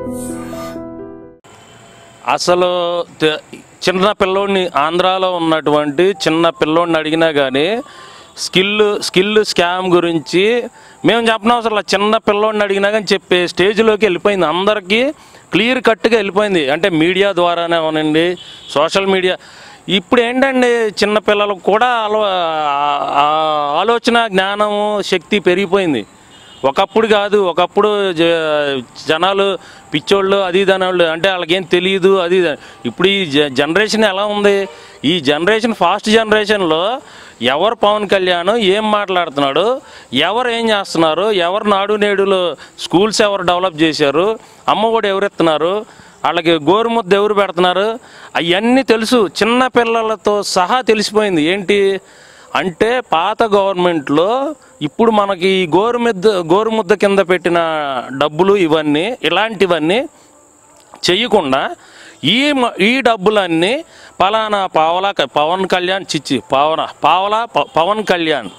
అసలు తె- చిన్న పిల్లోడిని ఆంధ్రాలో ఉన్నటువంటి చిన్న పిల్లోడిని అడిగినా కానీ స్కిల్ స్కిల్ స్కామ్ గురించి మేము చెప్పనవసరం లేదు. చిన్న పిల్లోడిని అడిగినా కానీ చెప్పే స్టేజ్లోకి వెళ్ళిపోయింది అందరికీ క్లియర్ కట్గా వెళ్ళిపోయింది అంటే మీడియా ద్వారానే అవనండి సోషల్ మీడియా ఇప్పుడు ఏంటండి చిన్న పిల్లలకు కూడా ఆలో ఆ- ఆ ఆలోచన జ్ఞానము శక్తి పెరిగిపోయింది ఒకప్పుడు కాదు ఒకప్పుడు జ- జనాలు పిచ్చోళ్ళు అది ఇది అనేవాళ్ళు అంటే వాళ్ళకేం తెలియదు అది ఇది అని. ఇప్పుడు ఈ జ- జనరేషన్ ఎలా ఉంది ఈ జనరేషన్ ఫాస్ట్ జనరేషన్లో ఎవరు పవన్ కళ్యాణ్ ఏం మాట్లాడుతున్నాడు ఎవరు ఏం చేస్తున్నారు ఎవరు నాడు నేడులో స్కూల్స్ ఎవరు డెవలప్ చేశారు అమ్మ కూడా ఎవరు ఇస్తున్నారు వాళ్ళకి గోరుముద్ద ఎవరు పెడుతున్నారు అవన్నీ తెలుసు చిన్న పిల్లలతో సహా తెలిసిపోయింది ఏంటి అంటే పాత గవర్నమెంట్లో ఇప్పుడు మనకి ఈ గోరుముద్ద గోరుముద్ద కింద పెట్టిన డబ్బులు ఇవన్నీ ఇలాంటివన్నీ చెయ్యకుండా ఈ మ- ఈ డబ్బులన్నీ పలానా పావలా క- పవన్ కళ్యాణ్ చిచ్చి పావన పావలా ప- పవన్ కళ్యాణ్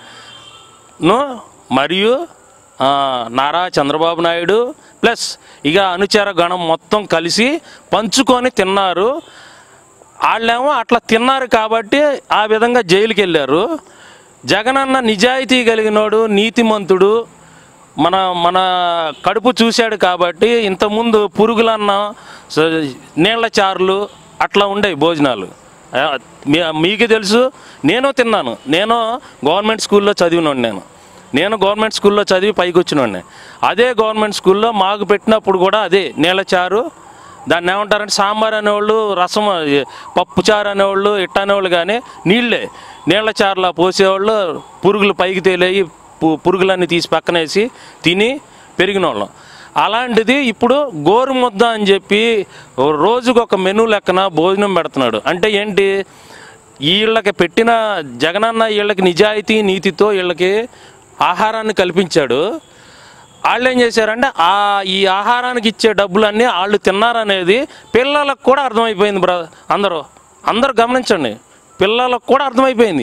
ను మరియు ఆ, నారా చంద్రబాబు నాయుడు ప్లస్ ఇక అనుచర గణం మొత్తం కలిసి పంచుకొని తిన్నారు వాళ్ళేమో అట్లా తిన్నారు కాబట్టి ఆ విధంగా జైలుకి వెళ్ళారు జగనన్న నిజాయితీ కలిగినోడు నీతిమంతుడు మన మన కడుపు చూశాడు కాబట్టి ఇంతకుముందు పురుగులన్నం స- నీళ్ల చారులు అట్లా ఉండేవి భోజనాలు ఆ, మీ- మీకు తెలుసు నేను తిన్నాను నేను గవర్నమెంట్ స్కూల్లో చదివినోడు నేను నేను గవర్నమెంట్ స్కూల్లో చదివి పైకి వచ్చినోడిని అదే గవర్నమెంట్ స్కూల్లో మాకు పెట్టినప్పుడు కూడా అదే నీళ్ళ చారు దాన్ని ఏమంటారంటే సాంబార్ అనేవాళ్ళు రసం పప్పు చారు అనేవాళ్ళు ఇట్ట అనేవాళ్ళు కానీ నీళ్ళే నీళ్ళ చారులా పోసేవాళ్ళు పురుగులు పైకి తేలేయి పు- పురుగులన్నీ తీసి పక్కనేసి తిని పెరిగిన వాళ్ళం అలాంటిది ఇప్పుడు గోరు ముద్ద అని చెప్పి ఓ రోజుకు ఒక మెనూ లెక్కన భోజనం పెడుతున్నాడు అంటే ఏంటి వీళ్ళకి పెట్టిన జగనన్న వీళ్ళకి నిజాయితీ నీతితో వీళ్ళకి ఆహారాన్ని కల్పించాడు వాళ్ళు ఏం చేశారంటే ఆ ఈ ఆహారానికి ఇచ్చే డబ్బులన్నీ వాళ్ళు తిన్నారనేది పిల్లలకు కూడా అర్థమైపోయింది బ్ర అందరూ అందరూ గమనించండి పిల్లలకు కూడా అర్థమైపోయింది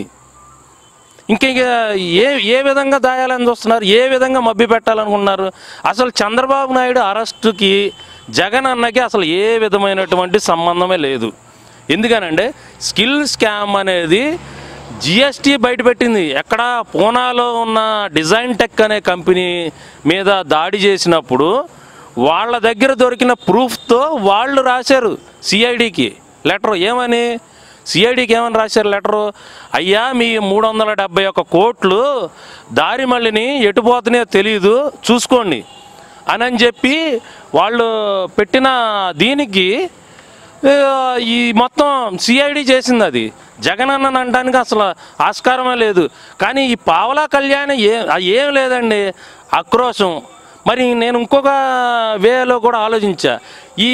ఇంకా ఇక ఏ ఏ విధంగా దాయాలని చూస్తున్నారు ఏ విధంగా మభ్య పెట్టాలనుకున్నారు అసలు చంద్రబాబు నాయుడు అరెస్టుకి జగన్ అన్నకి అసలు ఏ విధమైనటువంటి సంబంధమే లేదు ఎందుకనంటే స్కిల్ స్కామ్ అనేది జిఎస్టీ బయటపెట్టింది ఎక్కడ పూనాలో ఉన్న డిజైన్ టెక్ అనే కంపెనీ మీద దాడి చేసినప్పుడు వాళ్ళ దగ్గర దొరికిన ప్రూఫ్తో వాళ్ళు రాశారు సిఐడికి లెటర్ ఏమని సిఐడికి ఏమని రాశారు లెటరు అయ్యా మీ మూడు వందల డెబ్బై ఒక్క కోట్లు దారి మళ్ళీని ఎటు పోతున్నాయో తెలియదు చూసుకోండి అని అని చెప్పి వాళ్ళు పెట్టిన దీనికి ఆ, ఈ మొత్తం సిఐడి చేసింది అది జగన్ అన్నని అనడానికి అసలు ఆస్కారమే లేదు కానీ ఈ పావలా కళ్యాణ్ ఏ ఆ ఏం లేదండి ఆక్రోశం మరి నేను ఇంకొక వేలో కూడా ఆలోచించా ఈ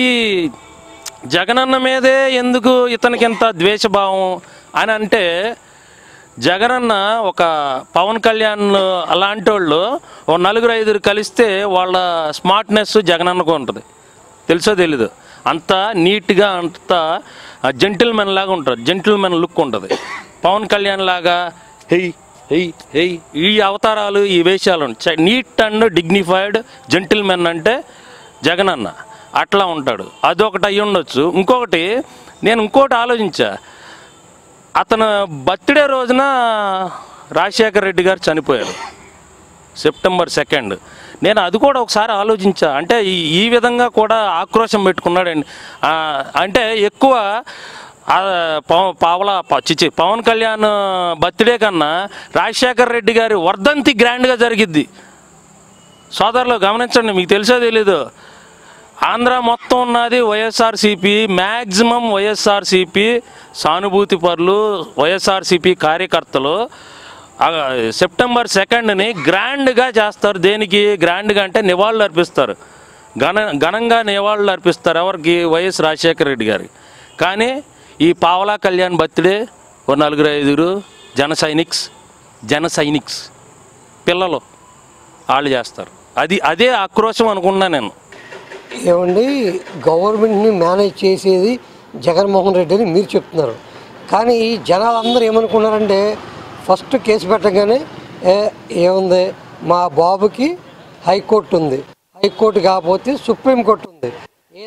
జగనన్న మీదే ఎందుకు ఇతనికి ఎంత ద్వేషభావం అని అంటే జగనన్న ఒక పవన్ కళ్యాణ్ అలాంటి వాళ్ళు ఓ నలుగురు ఐదుగురు కలిస్తే వాళ్ళ స్మార్ట్నెస్ జగనన్నకు ఉంటుంది తెలుసో తెలీదు అంత నీట్గా అంత జెంటిల్మెన్ లాగా ఉంటారు జెంటిల్మెన్ లుక్ ఉంటుంది పవన్ కళ్యాణ్ లాగా హెయ్ హెయ్ హెయ్ ఈ అవతారాలు ఈ వేషాలు నీట్ అండ్ డిగ్నిఫైడ్ జెంటిల్మెన్ అంటే జగనన్న అట్లా ఉంటాడు అదొకటి అయ్యి ఉండొచ్చు ఇంకొకటి నేను ఇంకోటి ఆలోచించా అతను బర్త్డే రోజున రాజశేఖర్ రెడ్డి గారు చనిపోయారు సెప్టెంబర్ సెకండ్ నేను అది కూడా ఒకసారి ఆలోచించా అంటే ఈ ఈ విధంగా కూడా ఆక్రోశం పెట్టుకున్నాడండి ఆ, అంటే ఎక్కువ ఆ, పవ- పావలా ప- చిచి పవన్ కళ్యాణ్ బర్త్డే కన్నా రాజశేఖర్ రెడ్డి గారి వర్ధంతి గ్రాండ్గా జరిగిద్ది సోదరులు గమనించండి మీకు తెలుసో తెలీదు ఆంధ్ర మొత్తం ఉన్నది వైఎస్ఆర్సిపి మ్యాక్సిమం వైఎస్ఆర్సిపి సానుభూతి పరులు వైఎస్ఆర్సిపి కార్యకర్తలు ఆ, సెప్టెంబర్ సెకండ్ని గ్రాండ్గా చేస్తారు దేనికి గ్రాండ్గా అంటే నివాళులు అర్పిస్తారు ఘన ఘనంగా నివాళులు అర్పిస్తారు ఎవరికి వైఎస్ రాజశేఖర రెడ్డి గారికి కానీ ఈ పావలా కళ్యాణ్ బర్త్డే ఓ నలుగురు ఐదుగురు జన సైనిక్స్ జన సైనిక్స్ పిల్లలు వాళ్ళు చేస్తారు అది అదే ఆక్రోశం అనుకున్నా నేను ఏమండి గవర్నమెంట్ని మేనేజ్ చేసేది జగన్మోహన్ రెడ్డి అని మీరు చెప్తున్నారు కానీ ఈ జనాలందరూ ఏమనుకున్నారంటే ఫస్ట్ కేసు పెట్టగానే ఏ ఏముంది మా బాబుకి హైకోర్టు ఉంది హైకోర్టు కాకపోతే సుప్రీంకోర్టు ఉంది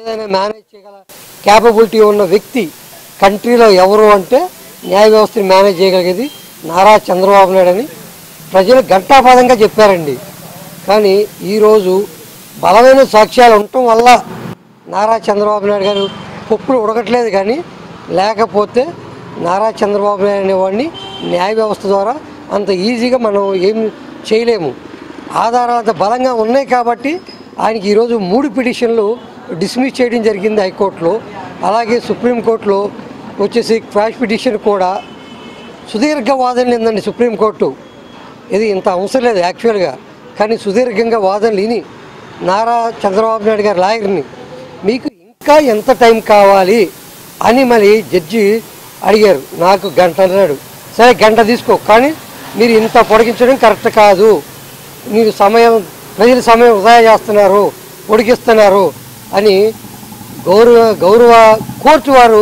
ఏదైనా మేనేజ్ చేయగల క్యాపబిలిటీ ఉన్న వ్యక్తి కంట్రీలో ఎవరు అంటే న్యాయ వ్యవస్థని మేనేజ్ చేయగలిగేది నారా చంద్రబాబు నాయుడు అని ప్రజలు ఘంటాపదంగా చెప్పారండి కానీ ఈరోజు బలమైన సాక్ష్యాలు ఉండటం వల్ల నారా చంద్రబాబు నాయుడు గారు పప్పులు ఉడకట్లేదు కానీ లేకపోతే నారా చంద్రబాబు నాయుడు అనేవాడిని న్యాయ వ్యవస్థ ద్వారా అంత ఈజీగా మనం ఏం చేయలేము ఆధారాలు అంత బలంగా ఉన్నాయి కాబట్టి ఆయనకి ఈరోజు మూడు పిటిషన్లు డిస్మిస్ చేయడం జరిగింది హైకోర్టులో అలాగే సుప్రీంకోర్టులో వచ్చేసి క్వాష్ పిటిషన్ కూడా సుదీర్ఘ వాదన లేదండి సుప్రీంకోర్టు ఇది ఇంత అవసరం లేదు యాక్చువల్గా కానీ సుదీర్ఘంగా వాదనలు విని నారా చంద్రబాబు నాయుడు గారి లాయర్ని మీకు ఇంకా ఎంత టైం కావాలి అని మరి జడ్జి అడిగారు నాకు గంట అన్నాడు సరే గంట తీసుకో కానీ మీరు ఇంత పొడిగించడం కరెక్ట్ కాదు మీరు సమయం ప్రజల సమయం వృధా చేస్తున్నారు పొడిగిస్తున్నారు అని గౌరవ గౌరవ కోర్టు వారు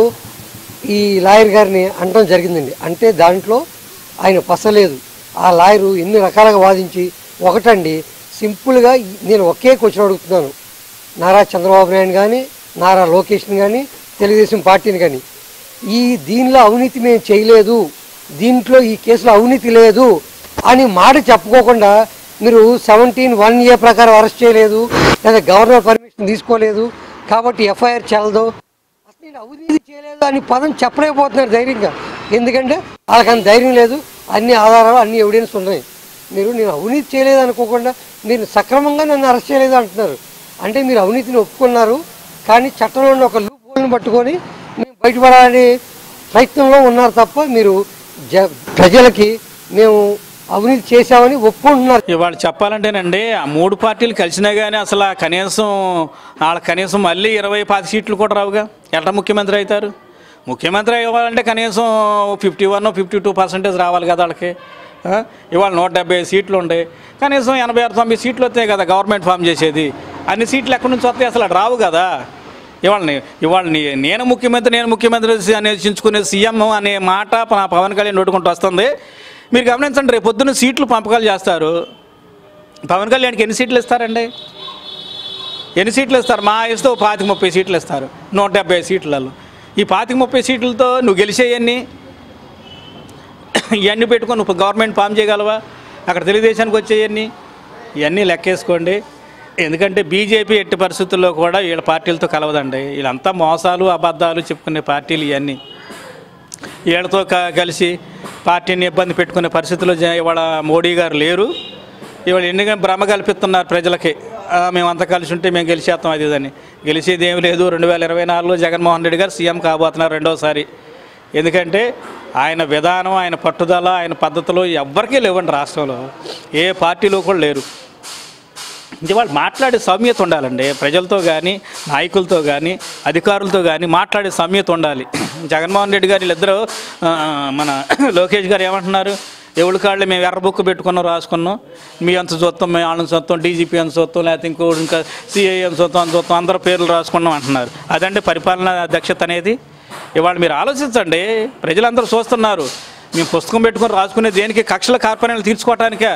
ఈ లాయర్ గారిని అనడం జరిగిందండి అంటే దాంట్లో ఆయన పసలేదు ఆ లాయరు ఎన్ని రకాలుగా వాదించి ఒకటండి సింపుల్గా నేను ఒకే క్వశ్చన్ అడుగుతున్నాను నారా చంద్రబాబు నాయుడు కానీ నారా లోకేష్ని కానీ తెలుగుదేశం పార్టీని కానీ ఈ దీనిలో అవినీతి మేము చేయలేదు దీంట్లో ఈ కేసులో అవినీతి లేదు అని మాట చెప్పుకోకుండా మీరు సెవెంటీన్ వన్ ఇయర్ ప్రకారం అరెస్ట్ చేయలేదు లేదా గవర్నర్ పర్మిషన్ తీసుకోలేదు కాబట్టి ఎఫ్ఐఆర్ చెల్లదు అసలు నేను అవినీతి చేయలేదు అని పదం చెప్పలేకపోతున్నారు ధైర్యంగా ఎందుకంటే వాళ్ళకి అంత ధైర్యం లేదు అన్ని ఆధారాలు అన్ని ఎవిడెన్స్ ఉన్నాయి మీరు నేను అవినీతి చేయలేదు అనుకోకుండా మీరు సక్రమంగా నన్ను అరెస్ట్ చేయలేదు అంటున్నారు అంటే మీరు అవినీతిని ఒప్పుకున్నారు కానీ చట్టంలో ఉన్న ఒక లూప్ హోల్ని పట్టుకొని మేము బయటపడాలని ప్రయత్నంలో ఉన్నారు తప్ప మీరు జ ప్రజలకి మేము అవినీతి చేశామని ఒప్పుకుంటున్నారు ఇవాళ చెప్పాలంటేనండి ఆ మూడు పార్టీలు కలిసినా కానీ అసలు ఆ కనీసం వాళ్ళ కనీసం మళ్ళీ ఇరవై పాతి సీట్లు కూడా రావుగా ఎట్లా ముఖ్యమంత్రి అవుతారు ముఖ్యమంత్రి అవ్వాలంటే కనీసం fifty one fifty two percentage రావాలి కదా వాళ్ళకి ఆ? ఇవాళ నూట డెబ్బై సీట్లు ఉంటాయి కనీసం ఎనభై ఆరు తొంభై సీట్లు వస్తాయి కదా గవర్నమెంట్ ఫామ్ చేసేది అన్ని సీట్లు ఎక్కడి నుంచి వస్తాయి అసలు అటు రావు కదా ఇవాళ నే- ఇవాళ నే- నేను ముఖ్యమంత్రి నేను ముఖ్యమంత్రి అనేది చించుకునే సీఎం అనే మాట ప- పవన్ కళ్యాణ్ నోటుకుంటూ వస్తుంది మీరు గమనించండి రేపు పొద్దున్న సీట్లు పంపకాలు చేస్తారు పవన్ కళ్యాణ్కి ఎన్ని సీట్లు ఇస్తారండి ఎన్ని సీట్లు ఇస్తారు మా ఇస్తే ఓ పాతిక ముప్పై సీట్లు ఇస్తారు నూట డెబ్బై సీట్లలో ఈ పాతిక ముప్పై సీట్లతో నువ్వు గెలిచేయన్ని ఇవన్నీ పెట్టుకొని నువ్వు గవర్నమెంట్ ఫామ్ చేయగలవా అక్కడ తెలుగుదేశానికి వచ్చేయన్ని ఇవన్నీ లెక్కేసుకోండి ఎందుకంటే బీజేపీ ఎట్టి పరిస్థితుల్లో కూడా వీళ్ళ పార్టీలతో కలవదండి వీళ్ళంతా మోసాలు అబద్ధాలు చెప్పుకునే పార్టీలు ఇవన్నీ వీళ్ళతో క- కలిసి పార్టీని ఇబ్బంది పెట్టుకునే పరిస్థితుల్లో జ- ఇవాళ మోడీ గారు లేరు ఇవాళ ఎన్నికలు భ్రమ కల్పిస్తున్నారు ప్రజలకి ఆ, మేమంతా కలిసి ఉంటే మేము గెలిచేస్తాం అది ఇదని గెలిచేది ఏం లేదు రెండు వేల ఇరవై నాలుగులో జగన్మోహన్ రెడ్డి గారు సీఎం కాబోతున్నారు రెండోసారి ఎందుకంటే ఆయన విధానం ఆయన పట్టుదల ఆయన పద్ధతులు ఎవ్వరికీ లేవండి రాష్ట్రంలో ఏ పార్టీలో కూడా లేరు ఇది వాళ్ళు మాట్లాడే సౌమ్యత ఉండాలండి ప్రజలతో కానీ నాయకులతో కానీ అధికారులతో కానీ మాట్లాడే సౌమ్యత ఉండాలి జగన్మోహన్ రెడ్డి గారు వీళ్ళిద్దరూ ఆ, మన లోకేష్ గారు ఏమంటున్నారు ఎవరి కాళ్ళు మేము ఎర్ర బుక్ పెట్టుకున్నాం రాసుకున్నాం మీ అంత చూస్తాం మేము వాళ్ళని చూస్తాం డీజీపీ అని చూస్తాం లేకపోతే ఇంకో ఇంకా సిఐ అని చూస్తాం అని చూస్తాం అందరూ పేర్లు రాసుకున్నాం అంటున్నారు అదండి పరిపాలన దక్షత అనేది ఇవాళ మీరు ఆలోచించండి ప్రజలందరూ చూస్తున్నారు మేము పుస్తకం పెట్టుకొని రాసుకునే దేనికి కక్షల కార్పణ్యాలు తీర్చుకోవటానికే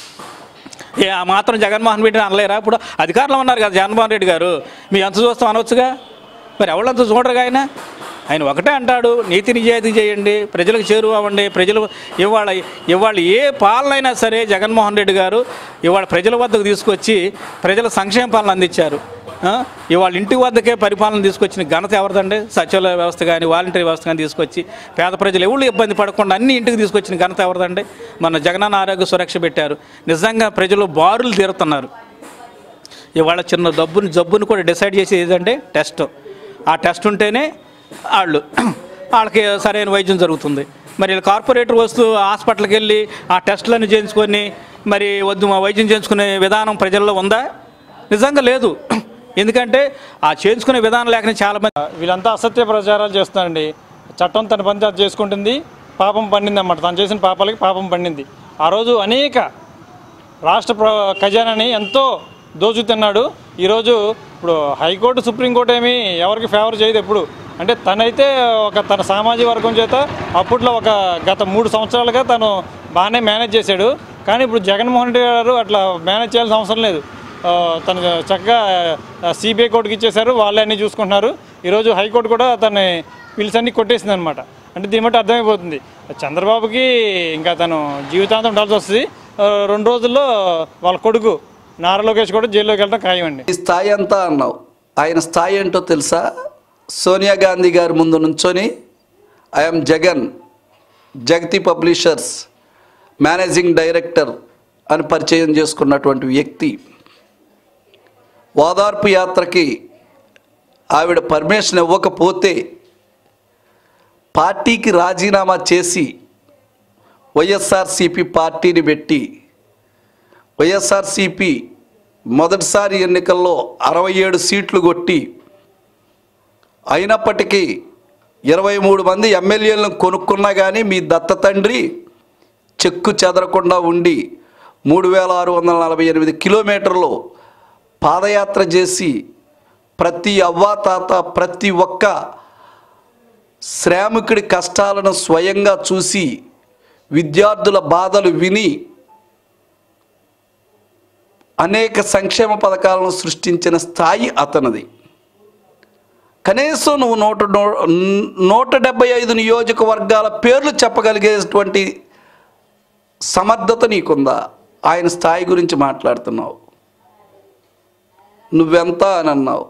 ఏ ఆ మాత్రం జగన్మోహన్ రెడ్డి అనలేరా ఇప్పుడు అధికారంలో ఉన్నారు కదా జగన్మోహన్ రెడ్డి గారు మీ ఎంత చూస్తాం అనవచ్చుగా మరి ఎవళ్ళంత చూడరుగా ఆయన ఆయన ఒకటే అంటాడు నీతి నిజాయితీ చేయండి ప్రజలకు చేరువ అవ్వండి ప్రజలు ఇవాళ ఇవాళ ఏ పాలన అయినా సరే జగన్మోహన్ రెడ్డి గారు ఇవాళ ప్రజల వద్దకు తీసుకొచ్చి ప్రజల సంక్షేమ పాలన అందించారు ఆ? ఇవాళ ఇంటి వద్దకే పరిపాలన తీసుకొచ్చిన ఘనత ఎవరిదండి సచివాలయ వ్యవస్థ కానీ వాలంటరీ వ్యవస్థ కానీ తీసుకొచ్చి పేద ప్రజలు ఎవరు ఇబ్బంది పడకుండా అన్ని ఇంటికి తీసుకొచ్చిన ఘనత ఎవరిదండి మన జగనన్న ఆరోగ్య సురక్ష పెట్టారు నిజంగా ప్రజలు బారులు తీరుతున్నారు ఇవాళ చిన్న డబ్బుని జబ్బుని కూడా డిసైడ్ చేసేది ఏదంటే టెస్ట్ ఆ టెస్ట్ ఉంటేనే వాళ్ళు వాళ్ళకి సరైన వైద్యం జరుగుతుంది మరి వీళ్ళు కార్పొరేటర్ వస్తూ హాస్పిటల్కి వెళ్ళి ఆ టెస్టులను చేయించుకొని మరి వద్దు మా వైద్యం చేయించుకునే విధానం ప్రజల్లో ఉందా నిజంగా లేదు ఎందుకంటే ఆ చేయించుకునే విధానం లేకనే చాలామంది వీళ్ళంతా అసత్య ప్రచారాలు చేస్తున్నారండి చట్టం తన పని తాను చేసుకుంటుంది పాపం పండింది అన్నమాట తను చేసిన పాపాలకి పాపం పండింది ఆ రోజు అనేక రాష్ట్ర ప్ర ఖజానాని ఎంతో దోచుతున్నాడు ఈరోజు ఇప్పుడు హైకోర్టు సుప్రీంకోర్టు ఏమి ఎవరికి ఫేవర్ చేయదు ఎప్పుడు అంటే తనైతే ఒక తన సామాజిక వర్గం చేత అప్పట్లో ఒక గత మూడు సంవత్సరాలుగా తను బాగానే మేనేజ్ చేశాడు కానీ ఇప్పుడు జగన్మోహన్ రెడ్డి గారు అట్లా మేనేజ్ చేయాల్సిన అవసరం లేదు ఆ, తను చక్కగా సిబిఐ కోర్టుకి ఇచ్చేశారు వాళ్ళే అన్నీ చూసుకుంటున్నారు ఈరోజు హైకోర్టు కూడా తన పిల్స్ అన్ని కొట్టేసింది అనమాట అంటే దీన్ని బట్టి అర్థమైపోతుంది చంద్రబాబుకి ఇంకా తను జీవితాంతం ఉండాల్సి వస్తుంది ఆ, రెండు రోజుల్లో వాళ్ళ కొడుకు నారా లోకేష్ కూడా జైల్లోకి వెళ్ళడం ఖాయమండి ఈ స్థాయి అంతా అన్నావు ఆయన స్థాయి ఏంటో తెలుసా సోనియా గాంధీ గారి ముందు నుంచొని I'm Jagan Jagati publishers managing director అని పరిచయం చేసుకున్నటువంటి వ్యక్తి ఓదార్పు యాత్రకి ఆవిడ పర్మిషన్ ఇవ్వకపోతే పార్టీకి రాజీనామా చేసి వైఎస్ఆర్సిపి పార్టీని పెట్టి వైఎస్ఆర్సిపి మొదటిసారి ఎన్నికల్లో అరవై ఏడు సీట్లు కొట్టి అయినప్పటికీ ఇరవై మూడు మంది ఎమ్మెల్యేలను కొనుక్కున్నా కానీ మీ దత్త తండ్రి చెక్కు చెదరకుండా ఉండి మూడు వేల ఆరు వందల నలభై ఎనిమిది కిలోమీటర్లు పాదయాత్ర చేసి ప్రతి అవ్వా తాత ప్రతి ఒక్క శ్రామికుడి కష్టాలను స్వయంగా చూసి విద్యార్థుల బాధలు విని అనేక సంక్షేమ పథకాలను సృష్టించిన స్థాయి అతనిది కనీసం నువ్వు నూట నూ- నూట డెబ్బై ఐదు నియోజకవర్గాల పేర్లు చెప్పగలిగేటువంటి సమర్థత నీకుందా ఆయన స్థాయి గురించి మాట్లాడుతున్నావు నువ్వెంత అని అన్నావు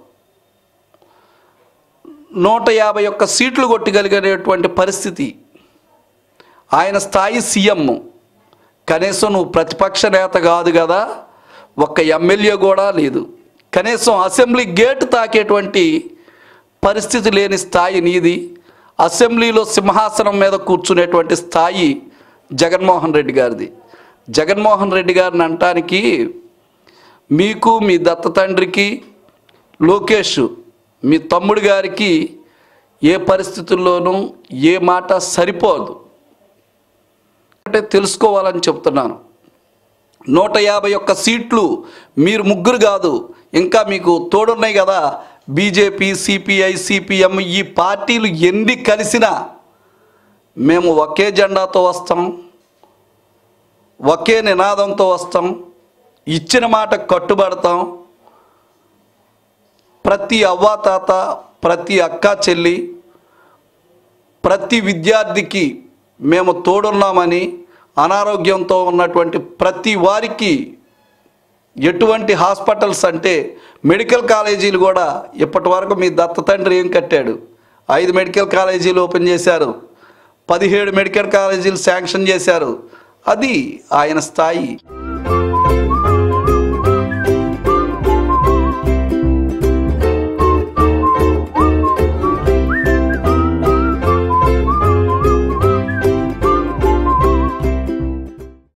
నూట యాభై ఒక్క సీట్లు కొట్టగలిగేటువంటి పరిస్థితి ఆయన స్థాయి సీఎం కనీసం నువ్వు ప్రతిపక్ష నేత కాదు కదా ఒక్క ఎమ్మెల్యే కూడా లేదు కనీసం అసెంబ్లీ గేట్ తాకేటువంటి పరిస్థితి లేని స్థాయి నీది అసెంబ్లీలో సింహాసనం మీద కూర్చునేటువంటి స్థాయి జగన్మోహన్ రెడ్డి గారిది జగన్మోహన్ రెడ్డి గారిని అంటానికి మీకు మీ దత్త తండ్రికి లోకేష్ మీ తమ్ముడు గారికి ఏ పరిస్థితుల్లోనూ ఏ మాట సరిపోదు అంటే తెలుసుకోవాలని చెప్తున్నాను నూట యాభై ఒక్క సీట్లు మీరు ముగ్గురు కాదు ఇంకా మీకు తోడున్నాయి కదా బీజేపీ సిపిఐ సిపిఎం ఈ పార్టీలు ఎన్ని కలిసినా మేము ఒకే జెండాతో వస్తాం ఒకే నినాదంతో వస్తాం ఇచ్చిన మాట కట్టుబడతాం ప్రతి అవ్వాతాత ప్రతి అక్క చెల్లి ప్రతి విద్యార్థికి మేము తోడున్నామని అనారోగ్యంతో ఉన్నటువంటి ప్రతి వారికి ఎటువంటి హాస్పిటల్స్ అంటే మెడికల్ కాలేజీలు కూడా ఇప్పటి వరకు మీ దత్త తండ్రి ఏం కట్టాడు ఐదు మెడికల్ కాలేజీలు ఓపెన్ చేశారు పదిహేడు మెడికల్ కాలేజీలు శాంక్షన్ చేశారు అది ఆయన స్థాయి